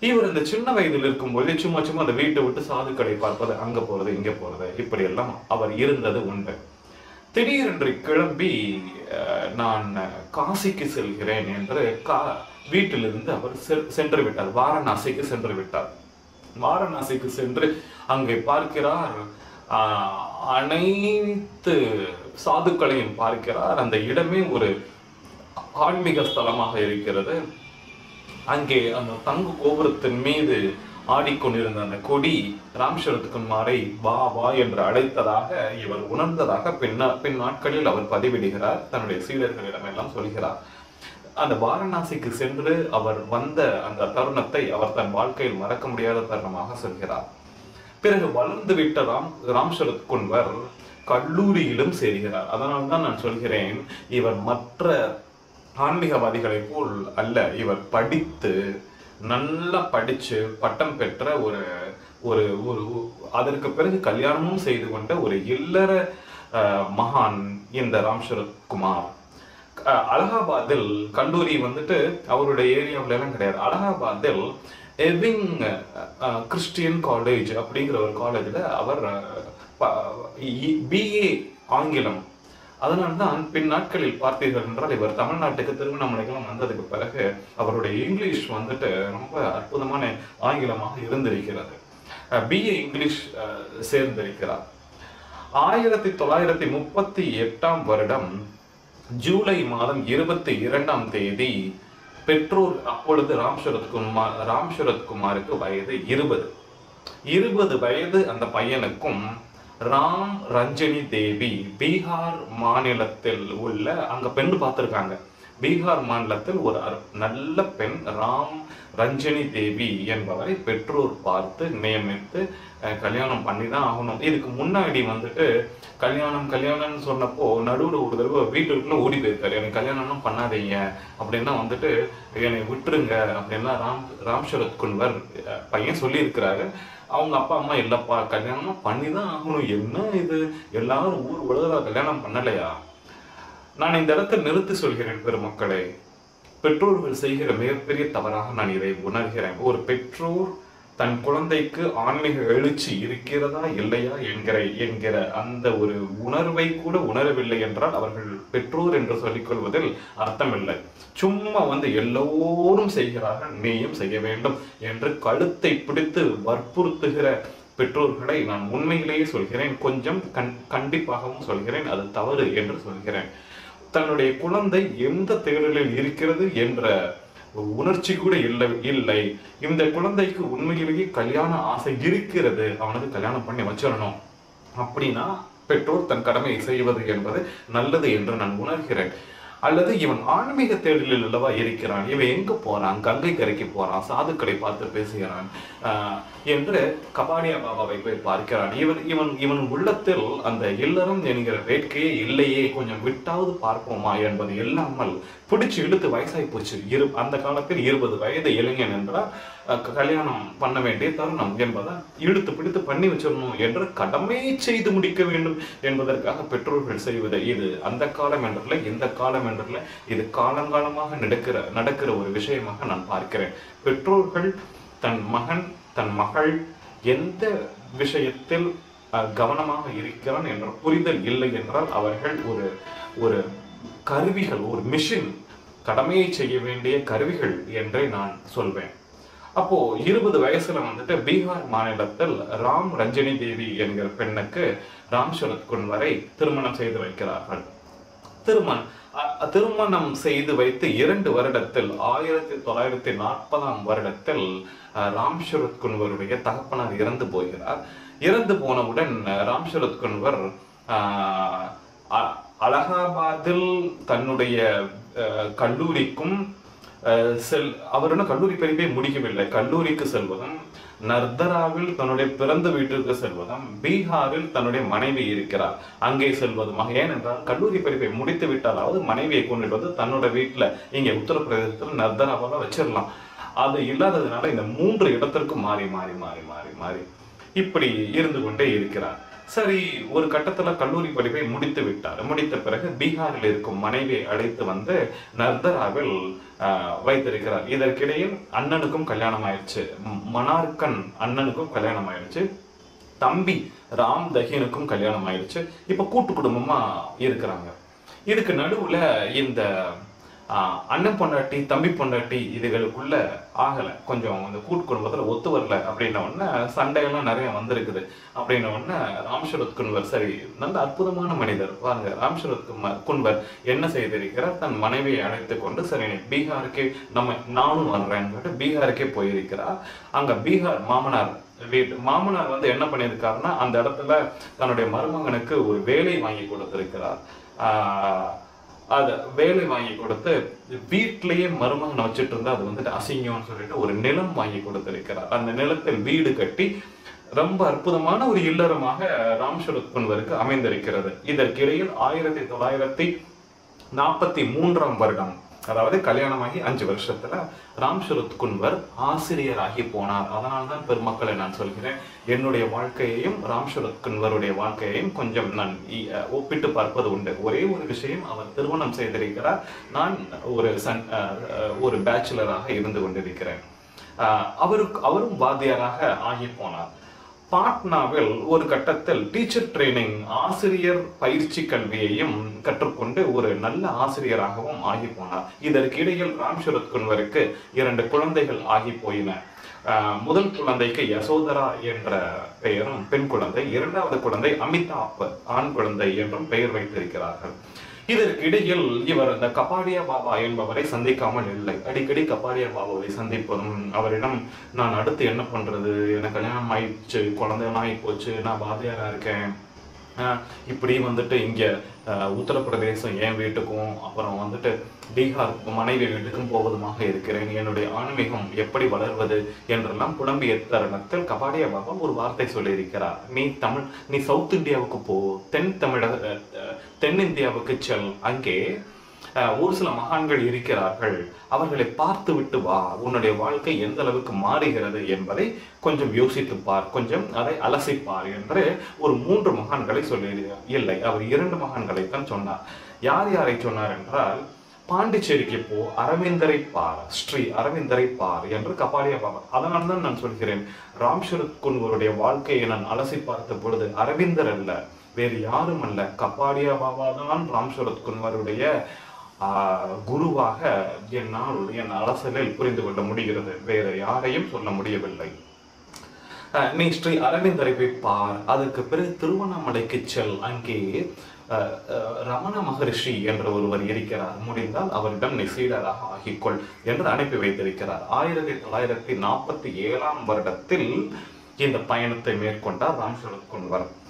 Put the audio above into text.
இவர் இந்த சின்ன வயதில் இருக்கும்போது சும்மா சும்மா அந்த வீட்டை விட்டு சாதுக்களை பார்ப்பது அங்க போறது இங்க போறது இப்படி எல்லாம் அவர் இருந்தது உண்டு திடீரென்று கிளம்பி அஹ், நான் காசிக்கு செல்கிறேன் என்று கா வீட்டிலிருந்து அவர் செ- சென்று விட்டார் வாரணாசிக்கு சென்று விட்டார் வாரணாசிக்கு சென்று அங்கே பார்க்கிறார் ஆஹ், அனைத்து சாதுக்களையும் பார்க்கிறார் அந்த இடமே ஒரு ஆன்மீக ஸ்தலமாக இருக்கிறது அங்கே அந்த தங்கு கோபுரத்தின் மீது ஆடிக்கொண்டிருந்த அந்த கொடி ராம்சரத்குமாரை வா வா என்று அழைத்ததாக இவர் உணர்ந்ததாக பின்ன பின் நாட்களில் அவர் பதிவிடுகிறார் தன்னுடைய சீடர்களிடம் எல்லாம் சொல்கிறார் அந்த வாரணாசிக்கு சென்று அவர் வந்த அந்த தருணத்தை அவர் தன் வாழ்க்கையில் மறக்க முடியாத தருணமாக சொல்கிறார் பிறகு வளர்ந்து விட்ட ராம் ராம் சரத் குன்வர் கல்லூரியிலும் சேர்கிறார் அதனால தான் நான் சொல்கிறேன் இவர் மற்ற ஆன்மீகவாதிகளைப் போல் அல்ல இவர் படித்து நல்லா படிச்சு பட்டம் பெற்ற ஒரு ஒரு ஒரு அதற்கு பிறகு கல்யாணமும் செய்து கொண்ட ஒரு இல்லற அஹ், மகான் இந்த ராம் சரத் குமார் அஹ், அலகாபாத்தில் கல்லூரி வந்துட்டு அவருடைய ஏரியாவுல எல்லாம் கிடையாது அலகாபாத்தில் எவிங் அஹ், கிறிஸ்டியன் காலேஜ் அப்படிங்கிற ஒரு காலேஜ்ல அவர் பிஏ ஆங்கிலம் அதனால்தான் பின் நாட்களில் பார்த்தீர்கள் என்றால் இவர் தமிழ்நாட்டுக்கு திருவண்ணாமலைக்கெல்லாம் வந்ததுக்கு பிறகு அவருடைய இங்கிலீஷ் வந்துட்டு ரொம்ப அற்புதமான ஆங்கிலமாக இருந்திருக்கிறது பிஏ இங்கிலீஷ் அஹ், சேர்ந்திருக்கிறார் ஆயிரத்தி தொள்ளாயிரத்தி முப்பத்தி எட்டாம் வருடம் ஜூலை மாதம் இருபத்தி இரண்டாம் தேதி பெற்றோர் அப்பொழுது ராம் சரத் குமார் ராம் சரத் குமாருக்கு வயது இருபது இருபது வயது அந்த பையனுக்கும் ராம் ரஞ்சனி தேவி பீகார் மாநிலத்தில் உள்ள அங்க பெண் பார்த்திருக்காங்க பீகார் மாநிலத்தில் ஒரு அற்- நல்ல பெண் ராம் ரஞ்சனி தேவி என்பவரை பெற்றோர் பார்த்து நியமித்து அஹ், கல்யாணம் பண்ணி தான் ஆகணும் இதுக்கு முன்னாடி வந்துட்டு கல்யாணம் கல்யாணம்னு சொன்னப்போ நடுவுல ஒரு தடவை வீட்டுக்குள்ள ஓடி போயிருக்காரு எனக்கு கல்யாணம்லாம் பண்ணாதீங்க அப்படின்னா வந்துட்டு என்னை விட்டுருங்க அப்படின்னா ராம் ராம் சரத் குன்வர் அஹ், பையன் சொல்லியிருக்கிறாரு அவங்க அப்பா அம்மா இல்லப்பா கல்யாணம் பண்ணி தான் ஆகணும் என்ன இது எல்லாரும் ஊர் உலக கல்யாணம் பண்ணலையா நான் இந்த இடத்தில் நிறுத்தி சொல்கிறேன் பெருமக்களே பெற்றோர்கள் செய்கிற மிகப்பெரிய தவறாக நான் இதை உணர்கிறேன் ஒரு பெற்றோர் தன் குழந்தைக்கு ஆன்மீக எழுச்சி இருக்கிறதா இல்லையா என்கிற என்கிற அந்த ஒரு உணர்வை கூட உணரவில்லை என்றால் அவர்கள் பெற்றோர் என்று சொல்லிக் கொள்வதில் அர்த்தமில்லை சும்மா வந்து எல்லோரும் செய்கிறார்கள் நீயும் செய்ய வேண்டும் என்று கழுத்தை பிடித்து வற்புறுத்துகிற பெற்றோர்களை நான் உண்மையிலேயே சொல்கிறேன் கொஞ்சம் கண் கண்டிப்பாகவும் சொல்கிறேன் அது தவறு என்று சொல்கிறேன் தன்னுடைய குழந்தை எந்த தேடலில் இருக்கிறது என்ற உணர்ச்சி கூட இல்லை இல்லை இந்த குழந்தைக்கு உண்மையிலேயே கல்யாண ஆசை இருக்கிறது அவனுக்கு கல்யாணம் பண்ணி வச்சிடணும் அப்படின்னா பெற்றோர் தன் கடமையை செய்வது என்பது நல்லது என்று நான் உணர்கிறேன் அல்லது இவன் ஆன்மீக தேடலில் அல்லவா இருக்கிறான் இவன் எங்க போறான் கங்கை கரைக்கு போறான் சாதுக்களை பார்த்து பேசுகிறான் ஆஹ், என்று கபாடியா பாபாவை போய் பார்க்கிறான் இவன் இவன் இவன் உள்ளத்தில் அந்த இல்லறம் என்கிற வேட்கையே இல்லையே கொஞ்சம் விட்டாவது பார்ப்போமா என்பது இல்லாமல் பிடிச்சு இழுத்து வயசாகி போச்சு இரு அந்த காலத்தில் இருபது வயது இளைஞன் என்றால் அஹ், க- கல்யாணம் பண்ண வேண்டிய தருணம் என்பதை இழுத்து பிடித்து பண்ணி வச்சிடணும் என்று கடமையை செய்து முடிக்க வேண்டும் என்பதற்காக பெற்றோர்கள் செய்வது இது அந்த காலம் என்றில்லை இந்த காலம் என்றில்லை இது காலங்காலமாக நடக்கிற நடக்கிற ஒரு விஷயமாக நான் பார்க்கிறேன் பெற்றோர்கள் தன் மகன் தன் மகள் எந்த விஷயத்தில் அஹ், கவனமாக இருக்கிறான் என்ற புரிதல் இல்லை என்றால் அவர்கள் ஒரு ஒரு கருவிகள் ஒரு மிஷின் கடமையை செய்ய வேண்டிய கருவிகள் என்றே நான் சொல்வேன் அப்போ இருபது வயசுல வந்துட்டு பீகார் மாநிலத்தில் ராம் ரஞ்சனி தேவி என்கிற பெண்ணுக்கு ராம் சரத் குன்வரை திருமணம் செய்து வைக்கிறார்கள் திருமணம் அ- திருமணம் செய்து வைத்து இரண்டு வருடத்தில் ஆயிரத்தி தொள்ளாயிரத்தி நாற்பதாம் வருடத்தில் அஹ், ராம் சரத் குன்வருடைய தகப்பனார் இறந்து போகிறார் இறந்து போனவுடன் அஹ், ராம் சரத் குன்வர் ஆஹ், அ- அலகாபாத்தில் தன்னுடைய அஹ், கல்லூரிக்கும் அஹ், செல் அவர் இன்னும் கல்லூரி படிப்பை முடிக்கவில்லை கல்லூரிக்கு செல்வதும் நர்தராவில் தன்னுடைய பிறந்த வீட்டிற்கு செல்வதும் பீகாரில் தன்னுடைய மனைவி இருக்கிறார் அங்கே செல்வதுமாக ஏனென்றால் கல்லூரி படிப்பை முடித்து விட்டாலாவது மனைவியை கொண்டுட்டு வந்து தன்னோட வீட்டுல இங்க உத்தரப்பிரதேசத்தில் நர்தராவில் வச்சிடலாம் அது இல்லாததுனால இந்த மூன்று இடத்திற்கும் மாறி மாறி மாறி மாறி மாறி இப்படி இருந்து கொண்டே இருக்கிறார் சரி ஒரு கட்டத்துல கல்லூரி படிப்பை முடித்து விட்டார் முடித்த பிறகு பீகாரில் இருக்கும் மனைவியை அழைத்து வந்து நர்தராவில் ஆஹ், வைத்திருக்கிறார் இதற்கிடையில் அண்ணனுக்கும் கல்யாணம் ஆயிடுச்சு ம- மனார்கன் அண்ணனுக்கும் கல்யாணம் ஆயிடுச்சு தம்பி ராம் தஹீனுக்கும் கல்யாணம் ஆயிடுச்சு இப்ப கூட்டு குடும்பமா இருக்கிறாங்க இதுக்கு நடுவுல இந்த ஆஹ், அண்ணன் பொண்டாட்டி தம்பி பொண்டாட்டி இதுகளுக்குள்ள ஆகல கொஞ்சம் இந்த கூட்டு குடும்பத்துல ஒத்து வரல அப்படின்ன உடனே சண்டையெல்லாம் நிறைய வந்திருக்குது அப்படின்ன உடனே ராம் சரத் குன்வர் சரி நல்ல அற்புதமான மனிதர் பாருங்க ராம் சரத் குமார் குன்வர் என்ன செய்திருக்கிறார் தன் மனைவியை அழைத்து கொண்டு சரி நீ பீகாருக்கே நம்ம நானும் வர்றேன்னு சொல்லிட்டு பீகாருக்கே போயிருக்கிறார் அங்க பீகார் மாமனார் வீட்டு மாமனார் வந்து என்ன பண்ணியிருக்காருன்னா அந்த இடத்துல தன்னுடைய மருமகனுக்கு ஒரு வேலை வாங்கி கொடுத்திருக்கிறார் ஆஹ் அத வேலை வாங்கி கொடுத்து வீட்டிலேயே மருமகனை வச்சுட்டு இருந்தா அது வந்துட்டு அசிங்கம்னு சொல்லிட்டு ஒரு நிலம் வாங்கி கொடுத்திருக்கிறார் அந்த நிலத்தில் வீடு கட்டி ரொம்ப அற்புதமான ஒரு இல்லறமாக ராம் சரத் குன்வருக்கு அமைந்திருக்கிறது இதற்கிடையில் ஆயிரத்தி தொள்ளாயிரத்தி நாற்பத்தி மூன்றாம் வருடம் அதாவது கல்யாணமாகி அஞ்சு வருஷத்துல ராம் சரத் குன்வர் ஆசிரியராகி போனார் அதனால்தான் பெருமக்களை நான் சொல்கிறேன் என்னுடைய வாழ்க்கையையும் ராம் சரத் குன்வருடைய வாழ்க்கையையும் கொஞ்சம் நான் இ- அஹ் ஒப்பிட்டு பார்ப்பது உண்டு ஒரே ஒரு விஷயம் அவர் திருமணம் செய்திருக்கிறார் நான் ஒரு சன் அஹ், அஹ், ஒரு பேச்சுலராக இருந்து கொண்டிருக்கிறேன் அஹ், அவருக்கு அவரும் வாத்தியாராக ஆகி போனார் பாட்னாவில் ஒரு கட்டத்தில் டீச்சர் ட்ரைனிங் ஆசிரியர் பயிற்சி கல்வியையும் கற்றுக்கொண்டு ஒரு நல்ல ஆசிரியராகவும் ஆகி போனார் இதற்கு இடையில் ராம் சரத் குன்வருக்கு இரண்டு குழந்தைகள் ஆகி போயின ஆஹ் முதல் குழந்தைக்கு யசோதரா என்ற பெயரும் பெண் குழந்தை இரண்டாவது குழந்தை அமிதாப் ஆண் குழந்தை என்றும் பெயர் வைத்திருக்கிறார்கள் இதற்கு இடையில் இவர் இந்த கபாடியா பாபா என்பவரை சந்திக்காமல் இல்லை அடிக்கடி கபாடியா பாபாவை சந்திப்பதும் அவரிடம் நான் அடுத்து என்ன பண்றது எனக்கு கல்யாணம் ஆயிடுச்சு குழந்தைலாம் ஆகி போச்சு நான் பாதியாரா இருக்கேன் ஆஹ் இப்படி வந்துட்டு இங்க ஆஹ் உத்தரப்பிரதேசம் என் வீட்டுக்கும் அப்புறம் வந்துட்டு பீகார் மனைவி வீட்டுக்கும் போவதுமாக இருக்கிறேன் என்னுடைய ஆன்மீகம் எப்படி வளர்வது என்றெல்லாம் புலம்பிய தருணத்தில் கபாடியா பாபா ஒரு வார்த்தை சொல்லியிருக்கிறார் நீ தமிழ் நீ சவுத் இந்தியாவுக்கு போ தென் தமிழக அஹ், தென்னிந்தியாவுக்கு செல் அங்கே அஹ், ஒரு சில மகான்கள் இருக்கிறார்கள் அவர்களை பார்த்து விட்டு வா உன்னுடைய வாழ்க்கை எந்த அளவுக்கு மாறுகிறது என்பதை கொஞ்சம் யோசித்து பார் கொஞ்சம் அதை அலசிப்பார் என்று ஒரு மூன்று மகான்களை சொல்லி இல்லை அவர் இரண்டு மகான்களை தான் சொன்னார் யார் யாரை சொன்னார் என்றால் பாண்டிச்சேரிக்கு போ அரவிந்தரை பார் ஸ்ரீ அரவிந்தரை பார் என்று கபாலியா பாபா அதனால தான் நான் சொல்கிறேன் ராம் சரத் குன்வருடைய வாழ்க்கையை நான் அலசி பார்த்த பொழுது அரவிந்தர் அல்ல வேறு யாரும் அல்ல கபாலியா பாபா தான் ராம் சரத் குன்வருடைய ஆஹ், குருவாக என்னால் என் அலசலில் புரிந்து கொள்ள முடிகிறது வேறு யாரையும் சொல்ல முடியவில்லை அஹ் நீ ஸ்ரீ அரவிந்தரை போய் பார் அதுக்கு பிறகு திருவண்ணாமலைக்கு செல் அங்கே அஹ், அஹ், ரமண மகரிஷி என்ற ஒருவர் இருக்கிறார் முடிந்தால் அவரிடம் நீ சீடராக ஆகிக்கொள் என்று அனுப்பி வைத்திருக்கிறார் ஆயிரத்தி தொள்ளாயிரத்தி நாற்பத்தி ஏழாம் வருடத்தில் இந்த பயணத்தை மேற்கொண்டார் ராம் சரத் குன்வர்